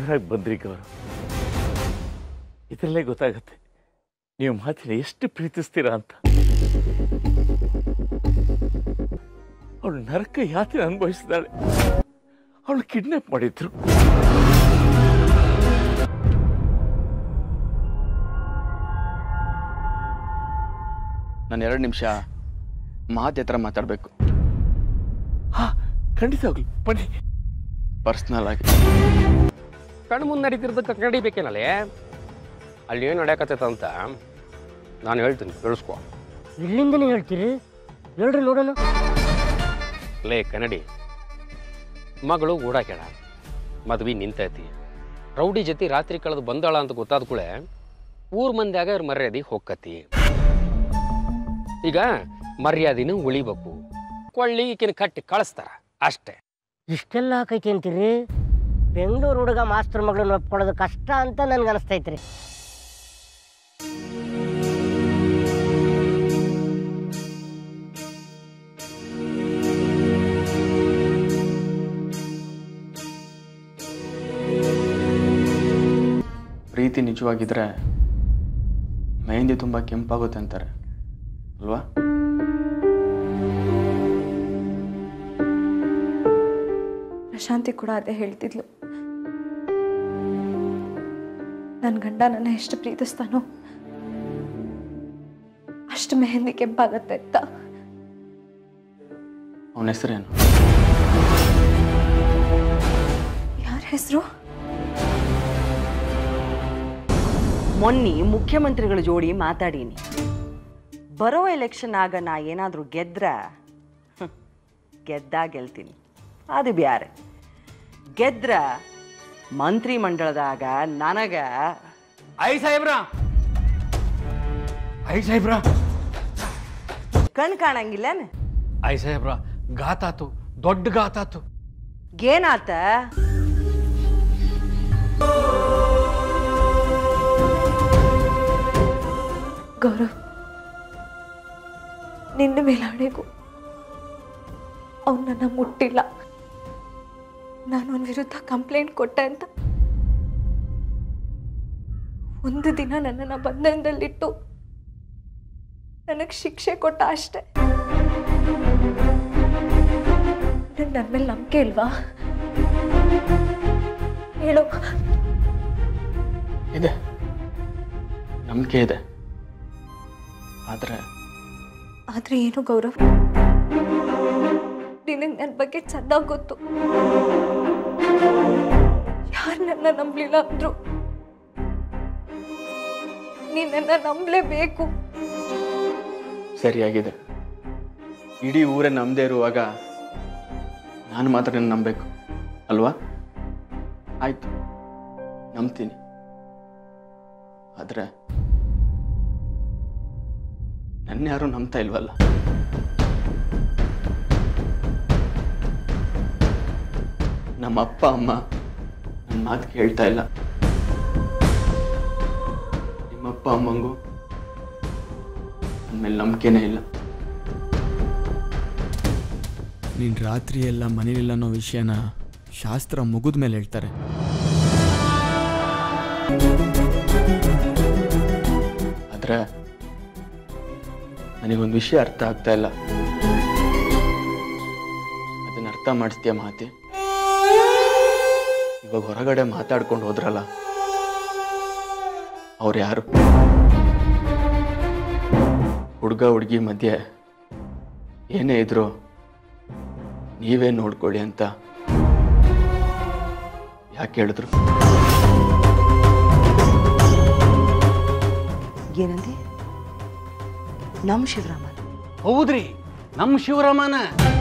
ಜೋರಾಗಿ ಬಂದ್ರಿ ಗೌರವ್ ಇದರಲ್ಲೇ ಗೊತ್ತಾಗುತ್ತೆ ನೀವು ಮಾತಿನ ಎಷ್ಟು ಪ್ರೀತಿಸ್ತೀರಾ ಅಂತ ಅವಳು ನರಕ ಯಾತನೆ ಅನುಭವಿಸಿದಾಳೆ ಅವಳು ಕಿಡ್ನಾಪ್ ಮಾಡಿದ್ರು ನಾನು ಎರಡು ನಿಮಿಷ ಮಾತೆ ಹತ್ರ ಮಾತಾಡಬೇಕು ಹಾ ಖಂಡಿತವಾಗ್ಲು ಬನ್ನಿ ಪರ್ಸ್ನಲ್ ಆಗಿ ಕಣ್ಣು ಮುಂದೆ ನಡೀತಿರೋದಕ್ಕೆ ನಡಿಬೇಕೇನಲ್ಲೇ ಅಲ್ಲಿ ಏನು ನಡೆಯಕತ್ತೈತೆ ಅಂತ ನಾನು ಹೇಳ್ತೀನಿ ಕೇಳಿಸ್ಕೊ ಇಲ್ಲಿಂದನೇ ಹೇಳ್ತೀರಿ ಹೇಳ್ರಿ ನೋಡೋಣ ಲೇ ಕನ್ನಡಿ ಮಗಳು ಓಡಾಕ್ಯಾಳ ಮದ್ವಿ ನಿಂತೈತಿ ರೌಡಿ ಜೊತೆ ರಾತ್ರಿ ಕಳೆದು ಬಂದಾಳ ಅಂತ ಗೊತ್ತಾದ ಕೂಳೆ ಊರ್ ಮಂದ್ಯಾಗ ಇವ್ರ ಮರ್ಯಾದೆ ಹೊಕ್ಕತಿ ಈಗ ಮರ್ಯಾದಿನೂ ಉಳಿಬೇಕು ಕೊಳ್ಳಿ ಈಕಿನ ಕಟ್ಟಿ ಕಳಿಸ್ತಾರ ಅಷ್ಟೇ ಇಷ್ಟೆಲ್ಲ ಆಕೈತಿ ಅಂತೀರಿ ಬೆಂಗಳೂರು ಹುಡುಗ ಮಾಸ್ತರ್ ಮಗಳನ್ನ ಒಪ್ಕೊಳ್ಳೋದು ಕಷ್ಟ ಅಂತ ನನ್ಗೆ ಅನಿಸ್ತೈತ್ರಿ ಪ್ರೀತಿ ನಿಜವಾಗಿದ್ರೆ ಮೆಹಂದಿ ತುಂಬ ಕೆಂಪಾಗುತ್ತೆ ಅಂತಾರೆ ಅಲ್ವಾ ಪ್ರಶಾಂತಿ ಕೂಡ ಅದೇ ಹೇಳ್ತಿದ್ಲು ನನ್ನ ಗಂಡ ನನ್ನ ಎಷ್ಟು ಪ್ರೀತಿಸ್ತಾನೋ ಅಷ್ಟು ಮೆಹಂದಿ ಕೆಂಪಾಗತ್ತೆ ಅಂತ ಅವನ ಹೆಸರೇನು ಯಾರ ಹೆಸರು ಮೊನ್ನೆ ಮುಖ್ಯಮಂತ್ರಿಗಳ ಜೋಡಿ ಮಾತಾಡೀನಿ ಬರೋ ಎಲೆಕ್ಷನ್ ಆಗ ನಾ ಏನಾದರೂ ಗೆದ್ರ ಹ್ಮ್, ಗೆದ್ದ ಗೆಲ್ತೀನಿ ಅದು ಬ್ಯಾರೆ ಗೆದ್ರ ಮಂತ್ರಿ ಮಂಡಳದಾಗ ನನಗ ಐ ಸಾಹೇಬ್ರ ಐ ಸಾಹೇಬ್ರ ಕಣ್ ಕಾಣಂಗಿಲ್ಲನ ಐ ಸಾಹೇಬ್ರ ಗಾತಾತು ದೊಡ್ಡ ಗಾತಾತು ಏನಾತ ಗೌರವ್ ನಿನ್ನ ಮೇಲಾಣೆಗೂ ಅವ್ನು ನನ್ನ ಮುಟ್ಟಿಲ್ಲ ನಾನು ಅವನ ವಿರುದ್ಧ ಕಂಪ್ಲೇಂಟ್ ಕೊಟ್ಟೆ ಅಂತ ಒಂದು ದಿನ ನನ್ನನ್ನು ಬಂಧನದಲ್ಲಿಟ್ಟು ನನಗೆ ಶಿಕ್ಷೆ ಕೊಟ್ಟ ಅಷ್ಟೆ ನಿನಗೆ ನನ್ನ ಮೇಲೆ ನಂಬಿಕೆ ಇಲ್ವಾ ಹೇಳು ಇದೆ ನಂಬಿಕೆ ಇದೆ ಆದರೆ ಆದ್ರೆ ಏನು ಗೌರವ್ ನಿನಗೆ ನನ್ನ ಬಗ್ಗೆ ಚೆನ್ನಾಗಿ ಗೊತ್ತು ಯಾರು ನನ್ನ ನಂಬಲಿಲ್ಲ ಅಂದ್ರು ನೀನ್ ನನ್ನ ನಂಬಲೇಬೇಕು ಸರಿಯಾಗಿದೆ ಇಡೀ ಊರೇ ನಂಬದೇ ಇರುವಾಗ ನಾನು ಮಾತ್ರ ನಿನ್ನ ನಂಬಬೇಕು ಅಲ್ವಾ ಆಯ್ತು ನಂಬ್ತೀನಿ ಆದರೆ ನನ್ನ ಯಾರೂ ನಂಬ್ತಾ ಇಲ್ವಲ್ಲ ನಮ್ಮ ಅಪ್ಪ ಅಮ್ಮ ನನ್ನ ಮಾತು ಕೇಳ್ತಾ ಇಲ್ಲ ನಿಮ್ಮಪ್ಪ ಅಮ್ಮಂಗೂ ನನ್ನ ಮೇಲೆ ನಂಬಿಕೆನೇ ಇಲ್ಲ ನೀನು ರಾತ್ರಿ ಎಲ್ಲ ಮನೇಲಿಲ್ಲ ಅನ್ನೋ ವಿಷಯನ ಶಾಸ್ತ್ರ ಮುಗಿದ ಮೇಲೆ ಹೇಳ್ತಾರೆ ಆದರೆ ನನಗೊಂದು ವಿಷಯ ಅರ್ಥ ಆಗ್ತಾ ಇಲ್ಲ ಅದನ್ನ ಅರ್ಥ ಮಾಡಿಸ್ತೀಯ ಮಾತಿ ಇವಾಗ ಹೊರಗಡೆ ಮಾತಾಡ್ಕೊಂಡು ಹೋದ್ರಲ್ಲ ಅವ್ರು ಯಾರು ಹುಡುಗ ಹುಡುಗಿ ಮಧ್ಯೆ ಏನೇ ಇದ್ರು ನೀವೇ ನೋಡ್ಕೊಳ್ಳಿ ಅಂತ ಯಾಕೆ ಹೇಳಿದ್ರು ಏನಂದೆ ನಮ್ಮ ಶಿವರಾಮನ್ ಹೌದ್ರಿ ನಮ್ಮ ಶಿವರಾಮನ